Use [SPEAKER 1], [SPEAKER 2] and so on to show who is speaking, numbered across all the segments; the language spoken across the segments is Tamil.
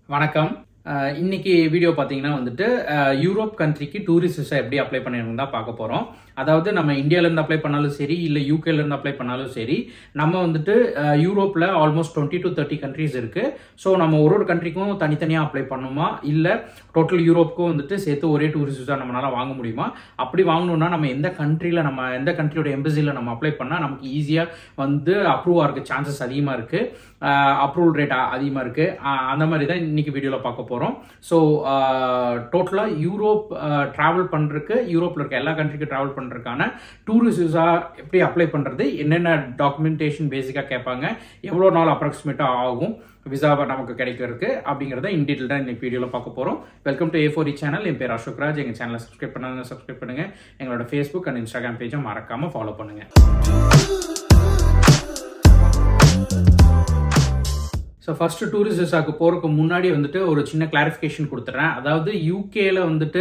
[SPEAKER 1] வணக்கம் அஹ் இன்னைக்கு வீடியோ பார்த்தீங்கன்னா வந்துட்டு அஹ் யூரோப் கண்ட்ரிக்கு டூரிஸ்ட் விசா எப்படி அப்ளை பண்ணிருந்தா தான் பார்க்க போகிறோம் அதாவது நம்ம இந்தியாவிலேருந்து அப்ளை பண்ணாலும் சரி இல்லை யூகேலேருந்து அப்ளை பண்ணாலும் சரி நம்ம வந்துட்டு அஹ் யூரோப்பில் almost twenty to thirty countries இருக்குது ஸோ நம்ம ஒரு ஒரு கண்ட்ரிக்கும் தனித்தனியாக அப்ளை பண்ணுமா இல்லை டோட்டல் யூரோப்புக்கும் வந்துட்டு சேர்த்து ஒரே டூரிஸ்ட் விசா நம்மளால வாங்க முடியுமா அப்படி வாங்கணும்னா நம்ம எந்த கண்ட்ரியில் நம்ம எந்த கண்ட்ரியோட எம்பசியில் நம்ம அப்ளை பண்ணால் நமக்கு ஈஸியாக வந்து அப்ரூவ் ஆகிறதுக்கு சான்சஸ் அதிகமாக இருக்குது அப்ரூவல் ரேட் அதிகமாக இருக்குது அந்த மாதிரி தான் இன்னைக்கு வீடியோவில் பார்க்க போகிறோம் ஸோ டோட்டலாக யூரோப் ட்ராவல் பண்ணுறதுக்கு யூரோப்பில் இருக்க எல்லா கண்ட்ரிக்கும் ட்ராவல் பண்ணுறதுக்கான டூரிஸ்ட் விசா எப்படி அப்ளை பண்ணுறது என்னென்ன டாக்குமெண்டேஷன் பேசிக்காக கேட்பாங்க எவ்வளோ நாள் அப்ராக்சிமேட்டாக ஆகும் விசாவை நமக்கு கிடைக்கிறதுக்கு அப்படிங்கிறத இன் டீட்டெயில் தான் இன்னைக்கு வீடியோவில் பார்க்க போகிறோம் welcome to A four channel என் பேர் அசோக் ராஜ் எங்கள் சேனலை சப்ஸ்கிரைப் பண்ணாங்க சப்ஸ்கிரைப் பண்ணுங்கள் எங்களோட ஃபேஸ்புக் அண்ட் இன்ஸ்டாகிராம் பேஜை மறக்காமல் ஃபாலோ பண்ணுங்கள் ஸோ ஃபர்ஸ்ட் டூரிஸ்ட் விசாக்கு போகிறதுக்கு முன்னாடி வந்துட்டு ஒரு சின்ன கிளாரிஃபிகேஷன் கொடுத்துட்றேன் அதாவது யூகேல வந்துட்டு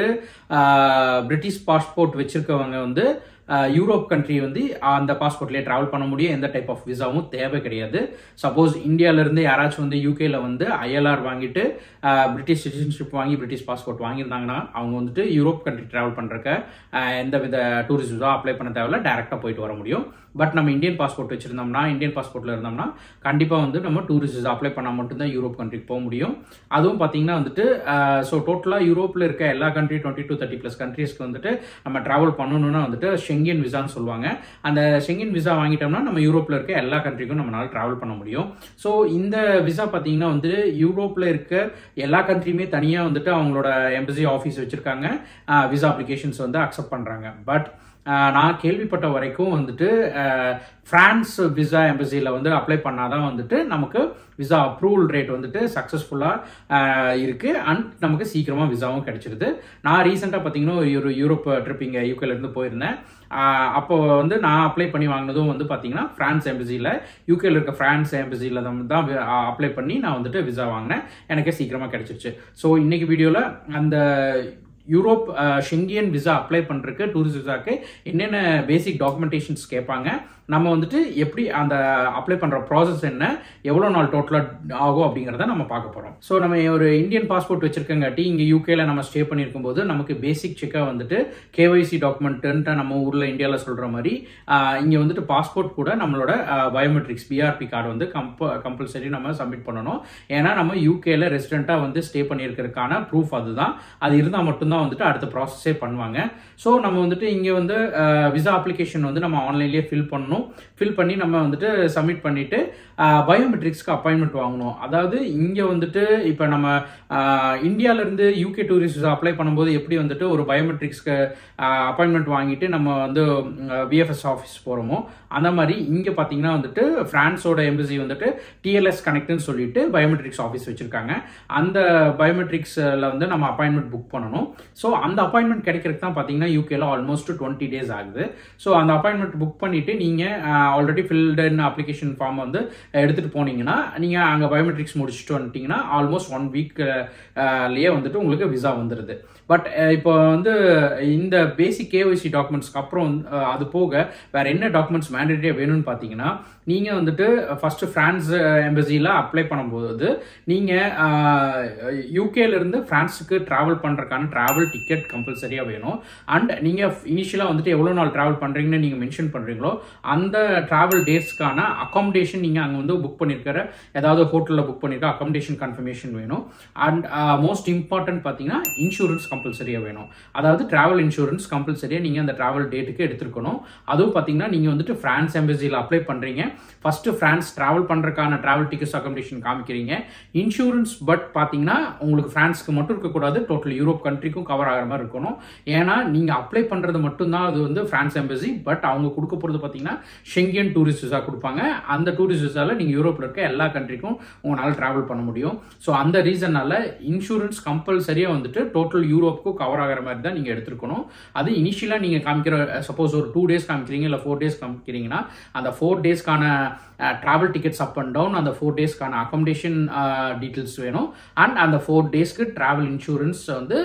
[SPEAKER 1] பிரிட்டிஷ் பாஸ்போர்ட் வச்சிருக்கவங்க வந்து யூரோப் கண்ட்ரி வந்து அந்த பாஸ்போர்ட்லேயே ட்ராவல் பண்ண முடியும் எந்த டைப் ஆஃப் விசாவும் தேவை கிடையாது சப்போஸ் இந்தியாவிலேருந்து யாராச்சும் வந்து யூகேல வந்து ஐஎல்ஆர் வாங்கிட்டு பிரிட்டிஷ் சிட்டிசன்ஷிப் வாங்கி பிரிட்டிஷ் பாஸ்போர்ட் வாங்கியிருந்தாங்கன்னா அவங்க வந்துட்டு யூரோப் கண்ட்ரி ட்ராவல் பண்ணுறக்க எந்த வித டூரிஸ்ட் விசா அப்ளை பண்ண தேவையில்ல டேரெக்டாக போயிட்டு வர முடியும் பட் நம்ம இந்தியன் பாஸ்போர்ட் வச்சிருந்தோம்னா இந்தியன் பாஸ்போர்ட்டில் இருந்தோம்னா கண்டிப்பாக வந்து நம்ம டூரிஸ்ட் விசா அப்ளை பண்ணால் மட்டும்தான் யூரோப் கண்ட்ரிக்கு போக முடியும் அதுவும் பார்த்தீங்கன்னா வந்துட்டு ஸோ டோட்டலாக யூரோப்பில் இருக்க எல்லா country twenty to thirty plus கண்ட்ரீஸ்க்கு வந்துட்டு நம்ம ட்ராவல் பண்ணணும்னா வந்துட்டு ஷெங்கன் விசான்னு சொல்லுவாங்க அந்த ஷெங்கன் விசா வாங்கிட்டோம்னா நம்ம யூரோப்பில் இருக்க எல்லா கண்ட்ரிக்கும் நம்மளால ட்ராவல் பண்ண முடியும் ஸோ இந்த விசா பார்த்தீங்கன்னா வந்து யூரோப்பில் இருக்க எல்லா கண்ட்ரியுமே தனியாக வந்துட்டு அவங்களோட எம்பசி ஆஃபீஸ் வச்சுருக்காங்க விசா அப்ளிகேஷன்ஸ் வந்து அக்செப்ட் பண்ணுறாங்க பட் நான் கேள்விப்பட்ட வரைக்கும் வந்துட்டு ஃப்ரான்ஸ் விசா எம்பசியில் வந்து அப்ளை பண்ணாதான் வந்துட்டு நமக்கு விசா அப்ரூவல் ரேட் வந்துட்டு சக்ஸஸ்ஃபுல்லாக இருக்குது அண்ட் நமக்கு சீக்கிரமாக விசாவும் கிடைச்சிருது நான் ரீசெண்டாக பார்த்தீங்கன்னா ஒரு யூரோப் ட்ரிப் இங்கே யூகேலேருந்து போயிருந்தேன் அப்போ வந்து நான் அப்ளை பண்ணி வாங்கினதும் வந்து பார்த்தீங்கன்னா ஃப்ரான்ஸ் எம்பசியில் யூகேல இருக்க ஃப்ரான்ஸ் எம்பசியில் தான் தான் அப்ளை பண்ணி நான் வந்துட்டு விசா வாங்கினேன் எனக்கு சீக்கிரமாக கிடைச்சிருச்சு ஸோ இன்னைக்கு வீடியோவில் அந்த யூரோப் ஷெங்கியன் விசா அப்ளை பண்ணுறதுக்கு டூரிஸ்ட் விசாக்கு என்னென்ன பேசிக் டாக்குமெண்டேஷன்ஸ் கேட்பாங்க நம்ம வந்துட்டு எப்படி அந்த அப்ளை பண்ணுற ப்ராசஸ் என்ன எவ்வளோ நாள் டோட்டலாக ஆகும் அப்படிங்கிறத நம்ம பார்க்க போகிறோம் ஸோ நம்ம ஒரு இந்தியன் பாஸ்போர்ட் வச்சிருக்கங்காட்டி இங்கே யூகேல நம்ம ஸ்டே பண்ணியிருக்கும் போது நமக்கு பேசிக் செக்காக வந்துட்டு கேஒய்சி டாக்குமெண்ட்டுன்ட்டு நம்ம ஊரில் இந்தியாவில் சொல்கிற மாதிரி இங்கே வந்துட்டு பாஸ்போர்ட் கூட நம்மளோட பயோமெட்ரிக்ஸ் பிஆர்பி கார்டு வந்து கம்ப கம்பல்சரி நம்ம சப்மிட் பண்ணணும் ஏன்னா நம்ம யூகேல ரெசிடெண்ட்டாக வந்து ஸ்டே பண்ணியிருக்கிறதுக்கான ப்ரூஃப் அதுதான் அது இருந்தால் மட்டும்தான் வந்துட்டு அடுத்த ப்ராசஸே பண்ணுவாங்க ஸோ நம்ம வந்துட்டு இங்கே வந்து விசா அப்ளிகேஷன் வந்து நம்ம ஆன்லைன்லேயே ஃபில் பண்ணணும் ஃபில் பண்ணி நம்ம வந்துட்டு சப்மிட் பண்ணிட்டு பயோமெட்ரிக்ஸ்க்கு அப்பாயின்மெண்ட் வாங்கணும் அதாவது இங்கே வந்துட்டு இப்போ நம்ம இந்தியாவிலேருந்து யூகே டூரிஸ்ட் விசா அப்ளை பண்ணும்போது எப்படி வந்துட்டு ஒரு பயோமெட்ரிக்ஸ்க்கு அப்பாயின்மெண்ட் வாங்கிட்டு நம்ம வந்து விஎஃப்எஸ் ஆஃபீஸ் போகிறோமோ அந்த மாதிரி இங்கே பார்த்தீங்கன்னா வந்துட்டு ஃப்ரான்ஸோட எம்பசி வந்துட்டு டிஎல்எஸ் கனெக்ட்னு சொல்லிட்டு பயோமெட்ரிக்ஸ் ஆஃபீஸ் வச்சுருக்காங்க அந்த பயோமெட்ரிக்ஸில் வந்து நம்ம அப்பாயின்மெண்ட் புக் பண்ணணும் ஸோ அந்த அப்பாயின்மெண்ட் கிடைக்கிறதுக்கு தான் பார்த்தீங்கன்னா யூகேல ஆல்மோஸ்ட் டுவெண்ட்டி டேஸ் ஆகுது ஸோ அந்த அப்பாயின்மெண்ட் புக் பண்ணிவிட்டு நீங்கள் ஆல்ரெடி ஃபில்டன் அப்ளிகேஷன் ஃபார்ம் வந்து எடுத்துகிட்டு போனீங்கன்னா நீங்கள் அங்கே பயோமெட்ரிக்ஸ் முடிச்சுட்டு வந்துட்டீங்கன்னா ஆல்மோஸ்ட் ஒன் வீக்லேயே வந்துட்டு உங்களுக்கு விசா வந்துடுது பட் இப்போ வந்து இந்த பேசிக் கேஒய்சி டாக்குமெண்ட்ஸ்க்கு அப்புறம் அது போக வேற என்ன டாக்குமெண்ட்ஸ் மேண்டேட்டரியாக வேணும்னு பார்த்தீங்கன்னா நீங்கள் வந்துட்டு ஃபர்ஸ்ட் ஃப்ரான்ஸ் எம்பசியில் அப்ளை பண்ணும்போது நீங்கள் யூகேலேருந்து ஃப்ரான்ஸுக்கு ட்ராவல் பண்ணுறதுக்கான ட்ராவல் டிக்கெட் கம்பல்சரியாக வேணும் அண்ட் நீங்கள் இனிஷியலாக வந்துட்டு எவ்வளோ நாள் ட்ராவல் பண்ணுறீங்கன்னு நீங்கள் மென்ஷன் பண்ணுறீங்களோ அந்த ட்ராவல் டேட்ஸ்க்கான அக்காமடேஷன் நீங்கள் அங்கே வந்து புக் பண்ணியிருக்கிற ஏதாவது ஹோட்டலில் புக் பண்ணியிருக்க அக்காமடேஷன் கன்ஃபர்மேஷன் வேணும் அண்ட் மோஸ்ட் இம்பார்ட்டன்ட் பார்த்தீங்கன்னா இன்சூரன்ஸ் கம்பல்சரியாக வேணும் அதாவது ட்ராவல் இன்சூரன்ஸ் கம்பல்சரியாக நீங்கள் அந்த ட்ராவல் டேட்டுக்கு எடுத்துருக்கணும் அதுவும் பார்த்தீங்கன்னா நீங்கள் வந்துட்டு ஃப்ரான்ஸ் எம்பசியில் அப்ளை பண்ணுறீங்க ஃபர்ஸ்ட் ஃப்ரான்ஸ் ட்ராவல் பண்ணுறதுக்கான ட்ராவல் டிக்கெட்ஸ் அக்காமடேஷன் காமிக்கிறீங்க இன்சூரன்ஸ் பட் பார்த்தீங்கன்னா உங்களுக்கு ஃப்ரான்ஸ்க்கு மட்டும் இருக்கக்கூடாது டோட்டல் யூரோப் கண்ட்ரிக்கும் கவர் ஆகிற மாதிரி இருக்கணும் ஏன்னா நீங்கள் அப்ளை பண்ணுறது மட்டும்தான் அது வந்து ஃப்ரான்ஸ் எம்பசி பட் அவங்க கொடுக்க போகிறது பார்த்தீங்கன்னா ஷெங்கியன் டூரிஸ்ட் விசா கொடுப்பாங்க அந்த டூரிஸ்ட் விசாவில் நீங்கள் யூரோப்பில் இருக்க எல்லா கண்ட்ரிக்கும் உங்களால் ட்ராவல் பண்ண முடியும் ஸோ அந்த ரீசன்னால இன்சூரன்ஸ் கம்பல்சரியாக வந்துட்டு டோட்டல் யூரோப்புக்கும் கவர் ஆகிற மாதிரி தான் நீங்கள் எடுத்துருக்கணும் அது இனிஷியலாக நீங்கள் காமிக்கிற சப்போஸ் ஒரு டூ டேஸ் காமிக்கிறீங்க இல்லை ஃபோர் டேஸ் காமிக்கிறீங்கன்னா அந்த ஃபோர் டேஸ்க்கான travel tickets up and down அந்த ஃபோர் டேஸ்க்கான அகாமடேஷன் டீட்டெயில்ஸ் வேணும் அண்ட் அந்த ஃபோர் டேஸ்க்கு ட்ராவல் இன்சூரன்ஸ் வந்து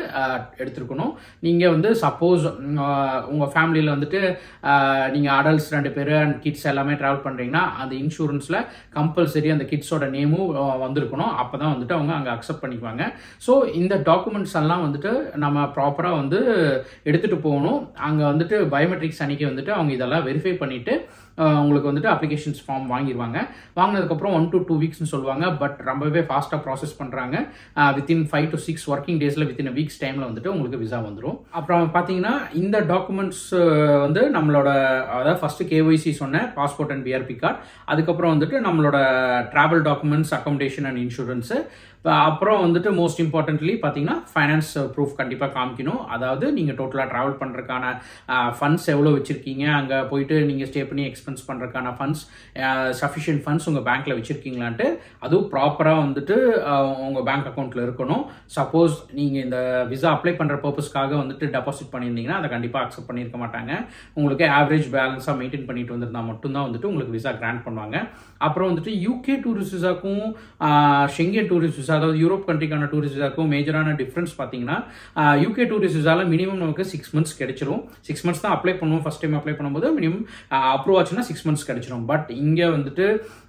[SPEAKER 1] எடுத்துருக்கணும் நீங்கள் வந்து சப்போஸ் உங்கள் ஃபேமிலியில் வந்துட்டு நீங்கள் அடல்ட்ஸ் ரெண்டு பேர் அண்ட் கிட்ஸ் எல்லாமே ட்ராவல் பண்ணுறீங்கன்னா அந்த இன்சூரன்ஸில் கம்பல்சரி அந்த கிட்ஸோட நேமும் வந்திருக்கணும் அப்போ தான் வந்துட்டு அவங்க அங்கே அக்செப்ட் பண்ணிக்குவாங்க ஸோ இந்த டாக்குமெண்ட்ஸ் எல்லாம் வந்துட்டு நம்ம ப்ராப்பராக வந்து எடுத்துகிட்டு போகணும் அங்கே வந்துட்டு பயோமெட்ரிக்ஸ் அன்னைக்கு வந்துட்டு அவங்க இதெல்லாம் வெரிஃபை பண்ணிவிட்டு உங்களுக்கு வந்துட்டு அப்ளிகேஷன்ஸ் ஃபார்ம் வாங்கிடுவாங்க வாங்கினதுக்கப்புறம் ஒன் டு டூ வீக்ஸ்னு சொல்லுவாங்க பட் ரொம்பவே ஃபாஸ்ட்டாக ப்ராசஸ் பண்ணுறாங்க within five to six working டேஸில் வித்தின் வீக்ஸ் டைமில் வந்துட்டு உங்களுக்கு விசா வந்துடும் அப்புறம் பார்த்தீங்கன்னா இந்த டாக்குமெண்ட்ஸ் வந்து நம்மளோட அதாவது ஃபஸ்ட்டு கேஒய்சி சொன்னேன் பாஸ்போர்ட் அண்ட் பிஆர்பி கார்டு அதுக்கப்புறம் வந்துட்டு நம்மளோட travel documents accommodation and insurance அப்புறம் வந்துட்டு மோஸ்ட் இம்பார்ட்டன்ட்லி பார்த்தீங்கன்னா ஃபைனான்ஸ் ப்ரூஃப் கண்டிப்பாக காமிக்கணும் அதாவது நீங்கள் டோட்டலாக ட்ராவல் பண்ணுறதுக்கான ஃபண்ட்ஸ் எவ்வளோ வச்சுருக்கீங்க அங்கே போயிட்டு நீங்கள் ஸ்டே பண்ணி எக்ஸ்பென்ஸ் பண்ணுறதுக்கான ஃபண்ட்ஸ் சஃபிஷியன்ட் ஃபண்ட்ஸ் உங்கள் பேங்க்கில் வச்சுருக்கீங்களான்ட்டு அதுவும் ப்ராப்பராக வந்துட்டு உங்கள் பேங்க் அக்கௌண்ட்டில் இருக்கணும் சப்போஸ் நீங்கள் இந்த விசா அப்ளை பண்ணுற பர்பஸ்க்காக வந்துட்டு டெபாசிட் பண்ணியிருந்தீங்கன்னா அதை கண்டிப்பாக அக்செப்ட் பண்ணியிருக்க மாட்டாங்க உங்களுக்கு ஆவரேஜ் பேலன்ஸாக மெயின்டைன் பண்ணிட்டு வந்திருந்தால் மட்டும்தான் வந்துட்டு உங்களுக்கு விசா கிராண்ட் பண்ணுவாங்க அப்புறம் வந்துட்டு யூகே டூரிஸ்ட் விசாக்கும் ஷெங்கன் டூரிஸ்ட் விசா அதாவது யூரோப் கண்ட்ரிக்கான டூரிஸ்ட் விசாக்கும் மேஜரான டிஃப்ரென்ஸ் பார்த்தீங்கன்னா யூகே டூரிஸ்ட் விசாவில் மினிமம் நமக்கு சிக்ஸ் மந்த்ஸ் கிடைச்சிரும் சிக்ஸ் மந்த்ஸ் தான் அப்ளை பண்ணுவோம் ஃபஸ்ட் டைம் அப்ளை பண்ணும்போது மினிமம் அப்ரூவ் ஆச்சுன்னா சிக்ஸ் மந்த்ஸ் கிடைச்சிரும் பட் இங்கே வந்துட்டு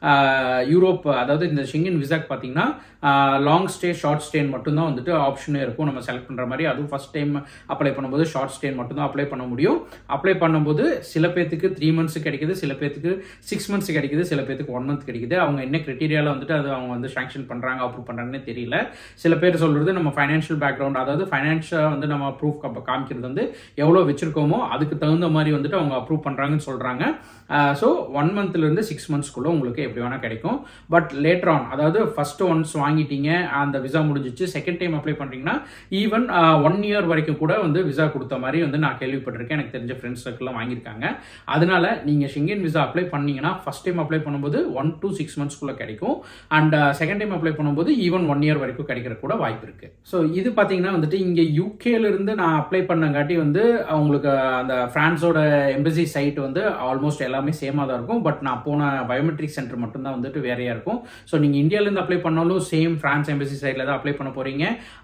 [SPEAKER 1] யூரோப் அதாவது இந்த ஷெங்கன் விசாக்கு பார்த்தீங்கன்னா லாங் ஸ்டே ஷார்ட் ஸ்டேன் மட்டும்தான் வந்துட்டு ஆப்ஷனே இருக்கும் நம்ம செலக்ட் பண்ணுற மாதிரி அதுவும் ஃபஸ்ட் டைம் அப்ளை பண்ணும்போது ஷார்ட் ஸ்டேன் மட்டும்தான் அப்ளை பண்ண முடியும் அப்ளை பண்ணும்போது சில பேத்துக்கு த்ரீ மந்த்ஸ் கிடைக்குது சில பேத்துக்கு சிக்ஸ் மந்த்ஸ் கிடைக்குது சில பேத்துக்கு ஒன் மந்த் கிடைக்குது அவங்க என்ன கிரிட்டீரியாவில் வந்துட்டு அது அவங்க வந்து சாங்ஷன் பண்ணுறாங்க அப்ரூவ் பண்ணுறாங்கன்னு தெரியல சில பேர் சொல்கிறது நம்ம ஃபைனான்ஷியல் பேக்ரவுண்ட் அதாவது ஃபைனான்ஷியல் வந்து நம்ம ப்ரூஃப் காமிக்கிறது வந்து எவ்வளோ வச்சிருக்கோமோ அதுக்கு தகுந்த மாதிரி வந்துட்டு அவங்க அப்ரூவ் பண்ணுறாங்கன்னு சொல்கிறாங்க ஸோ ஒன் மந்த்லேருந்து சிக்ஸ் மந்த்ஸ்க்குள்ளே உங்களுக்கு எப்படி வேணால் கிடைக்கும் பட் லேட்டர் ஆன் அதாவது ஃபர்ஸ்ட் ஒன்ஸ் வாங்கிட்டீங்க அந்த விசா முடிஞ்சிச்சு செகண்ட் டைம் அப்ளை பண்ணுறீங்கன்னா ஈவன் ஒன் இயர் வரைக்கும் கூட வந்து விசா கொடுத்த மாதிரி வந்து நான் கேள்விப்பட்டிருக்கேன் எனக்கு தெரிஞ்ச ஃப்ரெண்ட்ஸ் சர்க்கிள்லாம் வாங்கியிருக்காங்க அதனால நீங்கள் ஷெங்கன் விசா அப்ளை பண்ணீங்கன்னா ஃபர்ஸ்ட் டைம் அப்ளை பண்ணும்போது ஒன் டு சிக்ஸ் மந்த்ஸ்க்குள்ளே கிடைக்கும் அண்ட் செகண்ட் டைம் அப்ளை பண்ணும்போது ஈவன் ஒன் இயர் வரைக்கும் கிடைக்கிற கூட வாய்ப்பு இருக்கு ஸோ இது பார்த்தீங்கன்னா வந்துட்டு இங்கே யூகேல இருந்து நான் அப்ளை பண்ணங்காட்டி வந்து அவங்களுக்கு அந்த ஃப்ரான்ஸோட எம்பசி சைட் வந்து ஆல்மோஸ்ட் எல்லாமே சேமாக தான் இருக்கும் பட் நான் போன பயோமெட்ரிக் சென்டர் மட்டும்தான் வந்துட்டு வேறையா இருக்கும் ஸோ நீங்கள் இந்தியாவிலேருந்து அப்ளை பண்ணாலும் சேம் ஃப்ரான்ஸ் எம்பசி சைடில் தான் அப்ளை பண்ண போறீங்க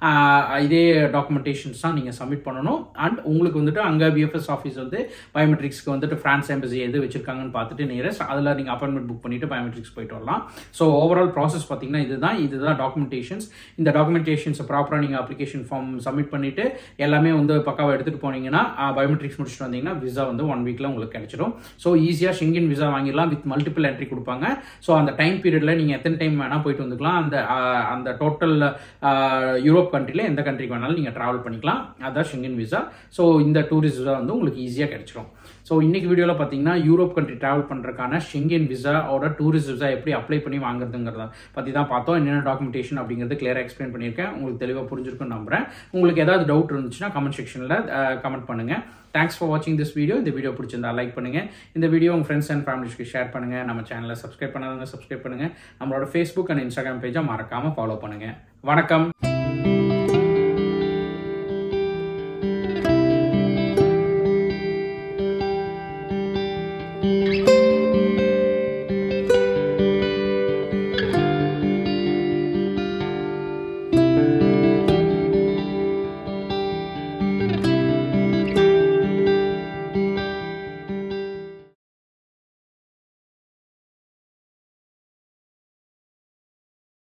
[SPEAKER 1] இதே டாக்குமெண்டேஷன்ஸ் தான் நீங்கள் சப்மிட் பண்ணணும் அண்ட் உங்களுக்கு வந்துட்டு அங்கே பிஎஃப்எஸ் ஆஃபீஸ் வந்து பயோமெட்ரிக்ஸ்க்கு வந்துட்டு ஃப்ரான்ஸ் எம்பசி எது வச்சிருக்காங்கன்னு பார்த்துட்டு நியரஸ்ட் அதில் நீங்கள் அப்பாயின்மெண்ட் புக் பண்ணிட்டு பயோமெட்ரிக்ஸ் போயிட்டு வரலாம் ஸோ ஓவரால் ப்ராசஸ் பார்த்தீங்கன்னா இதுதான் இதுதான் டாக்குமெண்டேஷன்ஸ் இந்த டாக்குமெண்டேஷன்ஸை ப்ராப்பராக நீங்கள் அப்ளிகேஷன் ஃபார்ம் சப்மிட் பண்ணிட்டு எல்லாமே வந்து பக்காவாக எடுத்துகிட்டு போனீங்கன்னா பயோமெட்ரிக்ஸ் முடிச்சுட்டு வந்தீங்கன்னா விசா வந்து ஒன் வீக்கில் உங்களுக்கு கிடைச்சிடும் ஸோ ஈஸியாக ஷெங்கன் விசா வாங்கிடலாம் வித் மல்டிபிள் என்ட்ரி கொடுப்பாங்க ஸோ அந்த டைம் பீரியடில் நீங்கள் எத்தனை டைம் வேணால் போயிட்டு வந்துக்கலாம் அந்த அந்த டோட்டல் யூரோப் கண்ட்ரியில் எந்த கண்ட்ரிக்கு வேணாலும் நீங்கள் ட்ராவல் பண்ணிக்கலாம் அதான் ஷெங்கன் விசா ஸோ இந்த டூரிஸ்ட் விசா வந்து உங்களுக்கு ஈஸியாக கிடைச்சிடும் ஸோ இன்னைக்கு வீடியோவில் பார்த்தீங்கன்னா யூரோப் கண்ட்ரி ட்ராவல் பண்ணுறதுக்கான ஷெங்கன் விசாவோட டூரிஸ்ட் விசா எப்படி அப்ளை பண்ணி வாங்குறதுங்கிறத பற்றி தான் பார்த்தோம் என்னென்ன டாக்குமெண்டேஷன் அப்படிங்கிறது கிளியராக எக்ஸ்பிளைன் பண்ணியிருக்கேன் உங்களுக்கு தெளிவாக புரிஞ்சிருக்குன்னு நம்புறேன் உங்களுக்கு ஏதாவது டவுட் இருந்துச்சுன்னா கமெண்ட் செக்ஷனில் கமெண்ட் பண்ணுங்கள் தேங்க்ஸ் ஃபார் வாட்சிங் திஸ் வீடியோ இந்த வீடியோ பிடிச்சிருந்தா லைக் பண்ணுங்க இந்த வீடியோ உங்கள் ஃப்ரெண்ட்ஸ் அண்ட் ஃபேமிலிஸ்க்கு ஷேர் பண்ணுங்க நம்ம சேனலை சப்ஸ்கிரைப் பண்ணாதவங்க சப்ஸ்கிரைப் பண்ணுங்க நம்மளோட ஃபேஸ்புக் அண்ட் இன்ஸ்டாகிராம் பேஜை மறக்காம ஃபாலோ பண்ணுங்க வணக்கம்